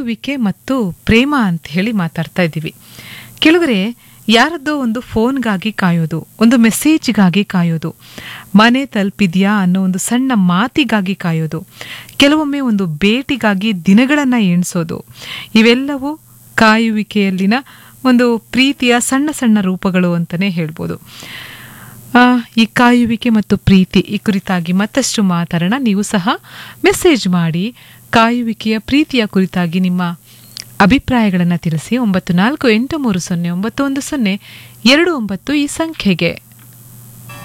ಕಾಯುವಿಕೆ ಮತ್ತು ಪ್ರೇಮ ಅಂತ ಹೇಳಿ ಮಾತಾಡ್ತಾ ಇದ್ದೀವಿ ಕೆಲವರೆ ಯಾರದ್ದೋ ಒಂದು ಫೋನ್ಗಾಗಿ ಕಾಯೋದು ಒಂದು ಮೆಸೇಜ್ಗಾಗಿ ಕಾಯೋದು ಮನೆ ತಲುಪಿದ್ಯಾ ಅನ್ನೋ ಒಂದು ಸಣ್ಣ ಮಾತಿಗಾಗಿ ಕಾಯೋದು ಕೆಲವೊಮ್ಮೆ ಒಂದು ಭೇಟಿಗಾಗಿ ದಿನಗಳನ್ನು ಎಣಿಸೋದು ಇವೆಲ್ಲವೂ ಕಾಯುವಿಕೆಯಲ್ಲಿನ ಒಂದು ಪ್ರೀತಿಯ ಸಣ್ಣ ಸಣ್ಣ ರೂಪಗಳು ಅಂತಲೇ ಹೇಳ್ಬೋದು ಆ, ಈ ಕಾಯುವಿಕೆ ಮತ್ತು ಪ್ರೀತಿ ಈ ಕುರಿತಾಗಿ ಮತ್ತಷ್ಟು ಮಾತಾಡೋಣ ನೀವು ಸಹ ಮೆಸೇಜ್ ಮಾಡಿ ಕಾಯುವಿಕೆಯ ಪ್ರೀತಿಯ ಕುರಿತಾಗಿ ನಿಮ್ಮ ಅಭಿಪ್ರಾಯಗಳನ್ನು ತಿಳಿಸಿ ಒಂಬತ್ತು ನಾಲ್ಕು ಎಂಟು ಮೂರು ಸೊನ್ನೆ ಒಂಬತ್ತು ಒಂದು ಸೊನ್ನೆ ಎರಡು ಒಂಬತ್ತು ಈ ಸಂಖ್ಯೆಗೆ